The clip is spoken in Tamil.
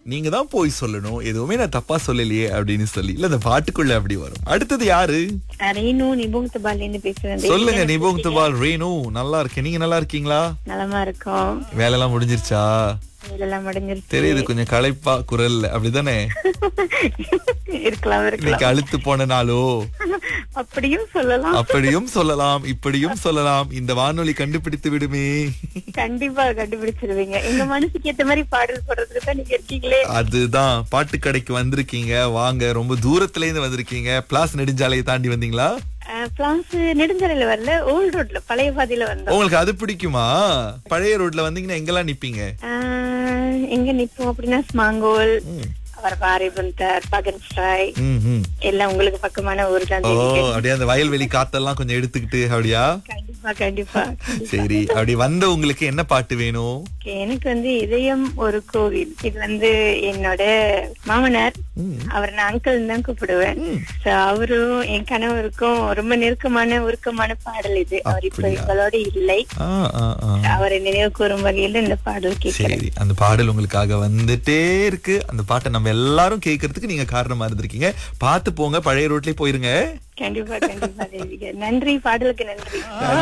நீங்க தான் போய் சொல்லணும் எதுவுமே நான் தப்பா சொல்லலையே அப்படின்னு சொல்லி இல்ல அந்த பாட்டுக்குள்ள அப்படி வரும் அடுத்தது யாரு ரேணு நிபுங் தபால்ல பேசுறேன் சொல்லுங்க நிபோங் துபால் ரேணு நல்லா இருக்கேன் நீங்க நல்லா இருக்கீங்களா நலமா இருக்கோம் வேலையெல்லாம் முடிஞ்சிருச்சா இதெல்லாம் முடிஞ்சிருச்சு தெரியுது கொஞ்சம் களைப்பா குரல் அப்படிதானே இருக்கலாம் இருக்கலாம் இன்னைக்கு அழுத்து போன நாளோ அப்படியும் சொல்லலாம் அப்படியும் சொல்லலாம் இப்படியும் சொல்லலாம் இந்த வானொலி கண்டுபிடித்து விடுமே கண்டிப்பா கண்டுபிடிச்சிருவீங்க எங்க மனசுக்கு ஏத்த மாதிரி பாடல் போடுறதுக்கு தான் நீங்க இருக்கீங்களே அதுதான் பாட்டு கடைக்கு வந்திருக்கீங்க வாங்க ரொம்ப தூரத்துல இருந்து வந்திருக்கீங்க பிளாஸ் நெடுஞ்சாலையை தாண்டி வந்தீங்களா பிளாஸ் நெடுஞ்சாலையில வரல ஓல்ட் ரோட்ல பழைய பாதையில வந்தோம் உங்களுக்கு அது பிடிக்குமா பழைய ரோட்ல வந்தீங்கன்னா எங்கெல்லாம் நிப்பீங்க ஆஹ், எங்க நிப்போம் அப்படின்னா ஸ்மாங்கோல் அப்புறம் பாரிபந்தர் பகன் ஃப்ரை ம், ம். எல்லாம் உங்களுக்கு பக்கமான ஊர் தான் ஓ தெரியும். அப்படியே அந்த வயல்வெளி காத்தெல்லாம் கொஞ்சம் எடுத்துக்கிட்டு அப்படியா கண்டிப்பா கண்டிப்பா சரி அப்படி வந்த உங்களுக்கு என்ன பாட்டு வேணும் Okay, எனக்கு வந்து இதயம் ஒரு கோவில் இது வந்து என்னோட மாமனார் அவர் நான் அங்கிள் தான் கூப்பிடுவேன் So, அவரும் என் கணவருக்கும் ரொம்ப நெருக்கமான உருக்கமான பாடல் இது அவர் இப்ப அப்படியா? எங்களோட இல்லை ஆ, ஆ, ஆ. அவரை நினைவு கூறும் வகையில இந்த பாடல் கேட்கிறேன் சரி அந்த பாடல் உங்களுக்காக வந்துட்டே இருக்கு அந்த பாட்டை நம்ம எல்லாரும் கேட்கறதுக்கு நீங்க காரணமா இருந்திருக்கீங்க பார்த்து போங்க பழைய ரோட்லயே போயிருங்க கண்டிப்பா கண்டிப்பா தேவிக நன்றி பாடலுக்கு நன்றி